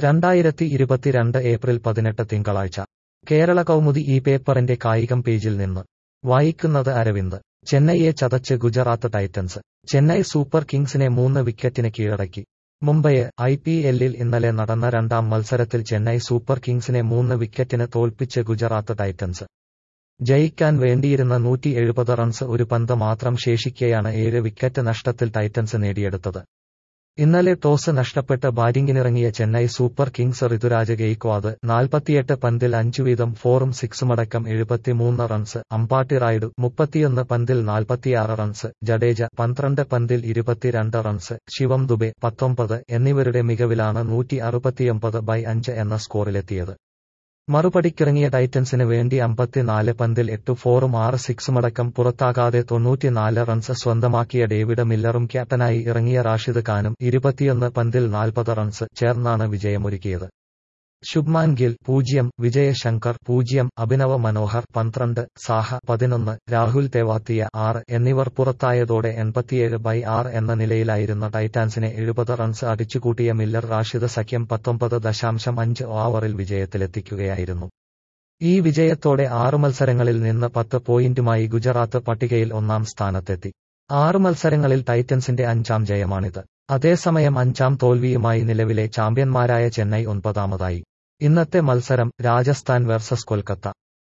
രണ്ടായിരത്തി ഇരുപത്തിരണ്ട് ഏപ്രിൽ പതിനെട്ട് തിങ്കളാഴ്ച കേരള കൗമുദി ഈ പേപ്പറിന്റെ കായികം പേജിൽ നിന്ന് വായിക്കുന്നത് അരവിന്ദ് ചെന്നൈയെ ചതച്ച് ഗുജറാത്ത് ടൈറ്റൻസ് ചെന്നൈ സൂപ്പർ കിങ്സിനെ മൂന്ന് വിക്കറ്റിന് കീഴടക്കി മുംബൈ ഐ പി എല്ലിൽ ഇന്നലെ നടന്ന രണ്ടാം മത്സരത്തിൽ ചെന്നൈ സൂപ്പർ കിങ്സിനെ മൂന്ന് വിക്കറ്റിന് തോൽപ്പിച്ച് ഗുജറാത്ത് ടൈറ്റൻസ് ജയിക്കാൻ വേണ്ടിയിരുന്ന നൂറ്റി എഴുപത് റൺസ് ഒരു പന്ത് മാത്രം ശേഷിക്കെയാണ് ഏഴ് വിക്കറ്റ് നഷ്ടത്തിൽ ടൈറ്റൻസ് നേടിയെടുത്തത് ഇന്നലെ ടോസ് നഷ്ടപ്പെട്ട് ബാറ്റിംഗിനിറങ്ങിയ ചെന്നൈ സൂപ്പർ കിങ്സ് ഋതുരാജ് ഗെയ്ക്വാദ് നാൽപ്പത്തിയെട്ട് പന്തിൽ അഞ്ചു വീതം ഫോറും സിക്സുമടക്കം എഴുപത്തിമൂന്ന് റൺസ് അമ്പാട്ടി റായിഡു മുപ്പത്തിയൊന്ന് പന്തിൽ നാൽപ്പത്തിയാറ് റൺസ് ജഡേജ പന്ത്രണ്ട് പന്തിൽ ഇരുപത്തിരണ്ട് റൺസ് ശിവം ദുബെ പത്തൊമ്പത് എന്നിവരുടെ മികവിലാണ് നൂറ്റി അറുപത്തിയൊമ്പത് ബൈ അഞ്ച് എന്ന സ്കോറിലെത്തിയത് മറുപടിക്കിറങ്ങിയ ടൈറ്റൻസിന് വേണ്ടി അമ്പത്തിനാല് പന്തിൽ എട്ട് ഫോറും ആറ് സിക്സുമടക്കം പുറത്താകാതെ തൊണ്ണൂറ്റിനാല് റൺസ് സ്വന്തമാക്കിയ ഡേവിഡ് മില്ലറും ക്യാപ്റ്റനായി ഇറങ്ങിയ റാഷിദ് ഖാനും ഇരുപത്തിയൊന്ന് പന്തിൽ നാൽപ്പത് റൺസ് ചേർന്നാണ് വിജയമൊരുക്കിയത് ശുഭ്മാൻ ഗിൽ പൂജ്യം വിജയശങ്കർ പൂജ്യം അഭിനവ മനോഹർ പന്ത്രണ്ട് സാഹ പതിനൊന്ന് രാഹുൽ തെവാത്തിയ ആറ് എന്നിവർ പുറത്തായതോടെ എൺപത്തിയേഴ് ബൈ ആറ് എന്ന നിലയിലായിരുന്ന ടൈറ്റാൻസിനെ എഴുപത് റൺസ് അടിച്ചുകൂട്ടിയ മില്ലർ റാഷിദ് സഖ്യം പത്തൊമ്പത് ദശാംശം അഞ്ച് ഓവറിൽ വിജയത്തിലെത്തിക്കുകയായിരുന്നു ഈ വിജയത്തോടെ ആറ് മത്സരങ്ങളിൽ നിന്ന് പത്ത് പോയിന്റുമായി ഗുജറാത്ത് പട്ടികയിൽ ഒന്നാം സ്ഥാനത്തെത്തി ആറ് മത്സരങ്ങളിൽ ടൈറ്റൻസിന്റെ അഞ്ചാം ജയമാണിത് അതേസമയം അഞ്ചാം തോൽവിയുമായി നിലവിലെ ചാമ്പ്യന്മാരായ ചെന്നൈ ഒൻപതാമതായി ഇന്നത്തെ മത്സരം രാജസ്ഥാൻ വേഴ്സസ് കൊൽക്കത്ത